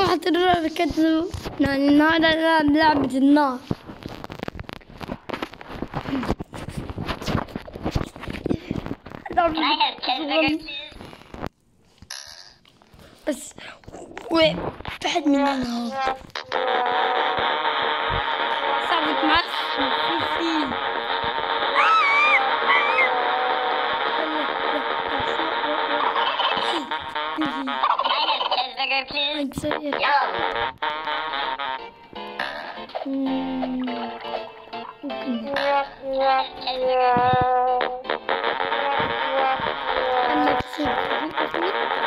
راح تركز يعني النهارده نلعب لعبة النار Can I have cheeseburger, please? بس وبعد مننا اهو صعبت معفن في في Can I have cheeseburger, please? Yum. ممكن Cheeseburger. أنا كسبت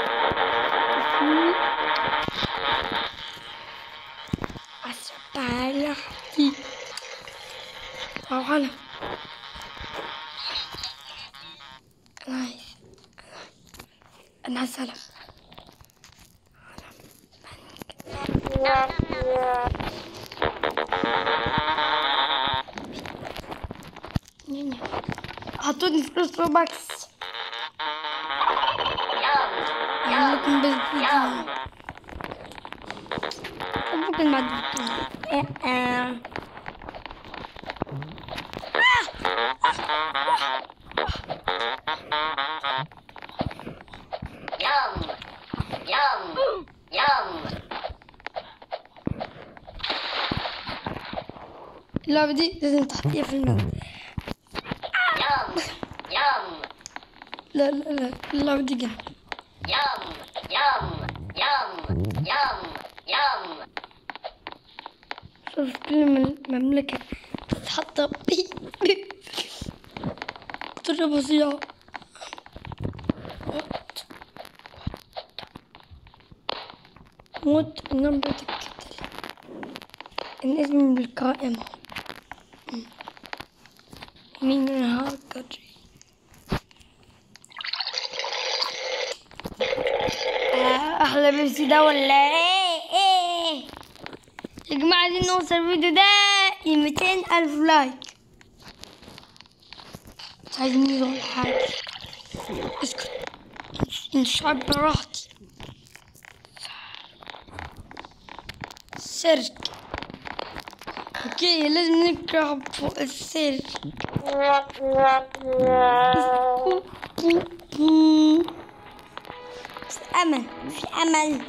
أسبالة دي أو أنا نايس أنا سلام حطوني فلوس روباكس Yum. ممكن بس ممكن ما Yum. Yum. Yum. اللعبة دي لازم تحطيها في الماء Yum. Yum. لا لا لا اللعبة دي جامدة Yum. Yum. Yum. Yum. Yum. شوف كل من مملكة تتحط بي بي بطريقة بسيطة موت نمرة الكتل الاسم بالقائمة مين الهاكر آه، أحلى بيبسي ده ولا إيه إيه يا جماعة عايزين نوصل الفيديو ده ل 200 ألف لايك مش عايزين نقول حاجة اسكت نشعب براحتي سيرك اوكي لازم نكره فوق السيرك بو بو بو. بس أمل في أمل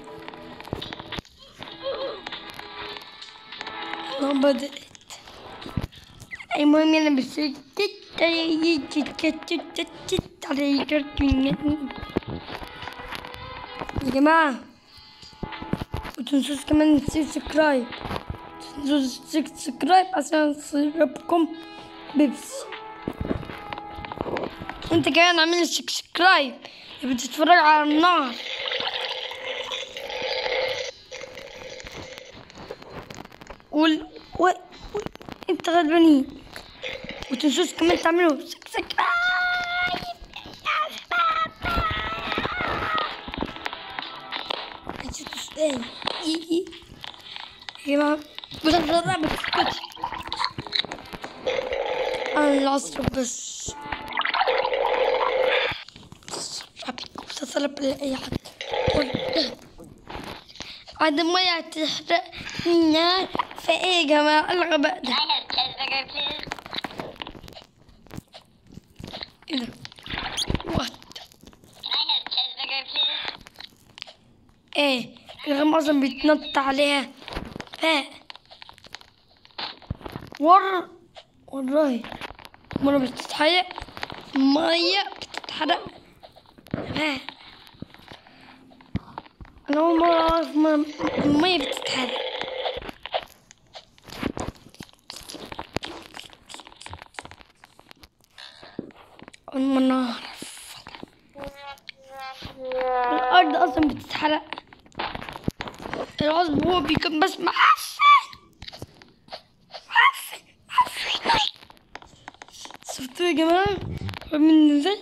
ما بدأت المهم أنا بس يا جماعة وتنسوش كمان سبسكرايب تنسوش سبسكرايب عشان يصيبكم بيبسي انت كمان عامل سبسكرايب بتتفرج على النار وال و... و... انت غلبانين وتنسوش كمان تعملوا سبسكرايب نسيت السؤال اي اي يا جماعة بس الرابع بس انا العصر بس رابك وتصلب لأي حد عاد ما تحرق النار فايه يا جماعة الغباء ده Can I have cheeseburger, please? ايه ده وات Can I have cheeseburger, please? ايه الغم اصلا بيتنط عليها فا ور والله مرة بتتحرق مية بتتحرق فا انا اول مرة اعرف م- المية بتتحرق اول مرة اعرف الارض اصلا بتتحرق العصب هو بيكون بس معفن معفن معفن شفتوا يا جماعة من ازاي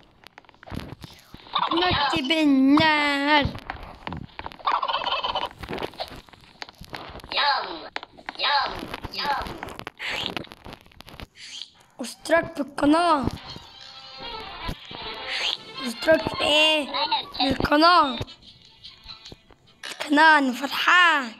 نكتب النار Yum. Yum. Yum. واشتراك في القناة اشتراك في ايه Can I have cheeseburger? القناة فرحان فرحان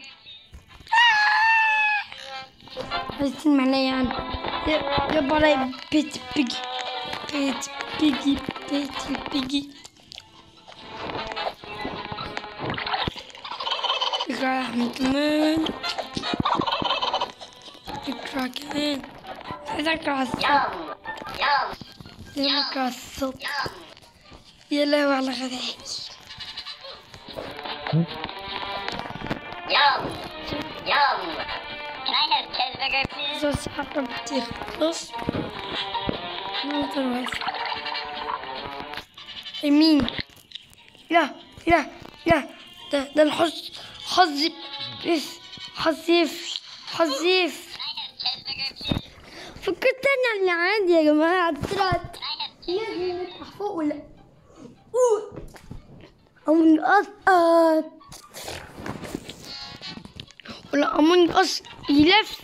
عايزين معنا يعني يا براي بيت بيجي بيت بيجي بيت بيجي اقرا احمد كمان اقرا كمان عايز اقرا الصوت Yum. Yum. لازم اقرا الصوت Yum. يا لهوي على غداي Yum. Yum. Can I have cheeseburger, please? بس حقا بطيخ خلاص ننظر بس يمين لا لا لا ده ده الحظ حظ بس حظيف حظيف Can I have cheeseburger, please? فكرت انا اللي عندي يا جماعة طلعت Can I have لازم نفتح فوق ولا أوه. أمونج أس آه. ولا أمونج أس يلف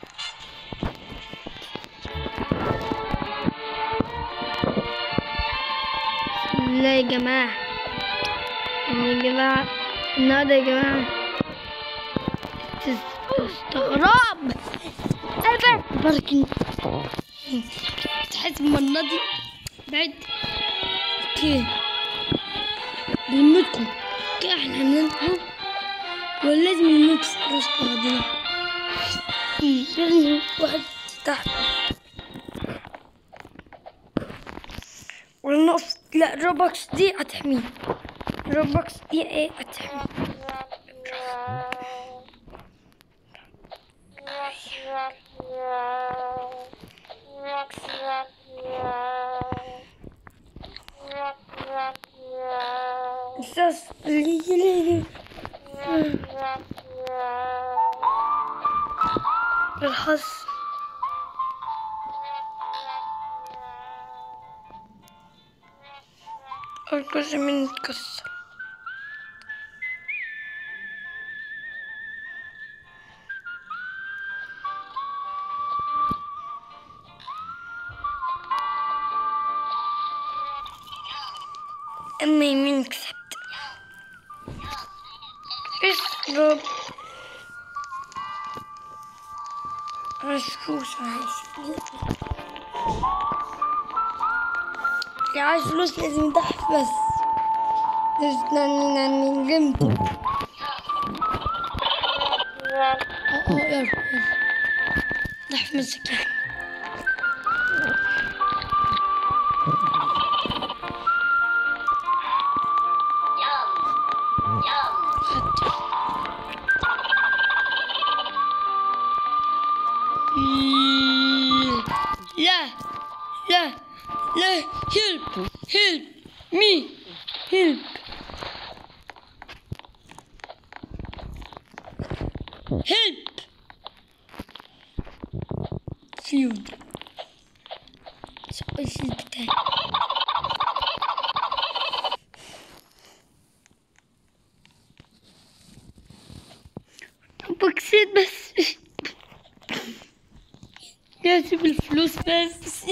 لا يا جماعة يا جماعة النهاردة يا جماعة تس- استغراب ألفا باركن تحس بمناطق بعد اوكي بنموتكم اوكي احنا هننتهي ولا لازم نموت راس بعضنا أمم، لازم واحد تحت ولا نقف لا روبوكس دي هتحميه روبوكس دي ايه هتحميه اساس اللي اللي الحظ أول جزء من القصة أما يمين كسبت اشرب رشوش عايش اللي عايز فلوس لازم يضحي بس لازم ناني ناني قمت اه اه يلا يلا ضحي في مسك يعني Yum. Yum. خدت لا لا لا help help me help help فيود سوي الشيء بتاعي بكسيت بس لازم الفلوس بس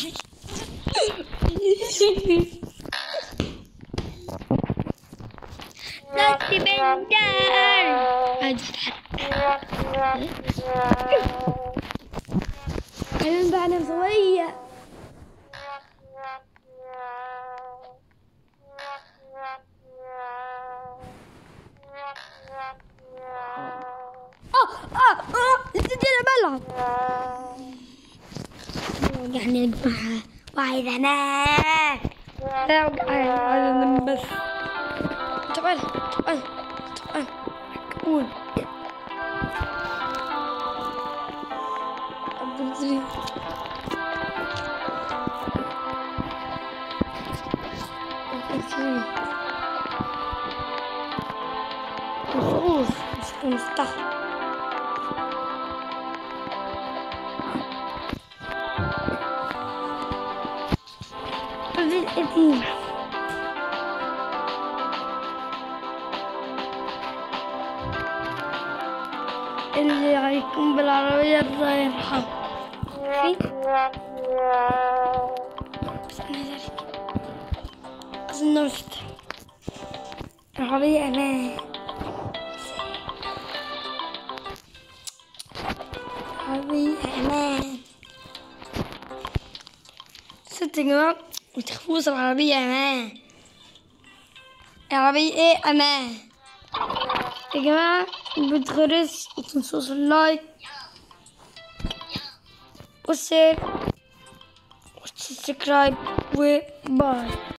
لا تبندر عادي كمان بقى انا مسوية اه اه اه نسيت انا بلعب يعني يا جماعة وعايز انام لا وجعان عايز انام بس تعال تعال تعال قول عبد العزيز عبد العزيز مخوف مش مستحيل القديم اللي هيكون بالعربية الله يرحمه في بس أنا ذلك أظن وسط العربية أمان عربية أمان ست يا جماعة متخافوش العربية أمان العربية إيه أمان يا جماعة بتغرس متنسوش اللايك والشير والسبسكرايب وباي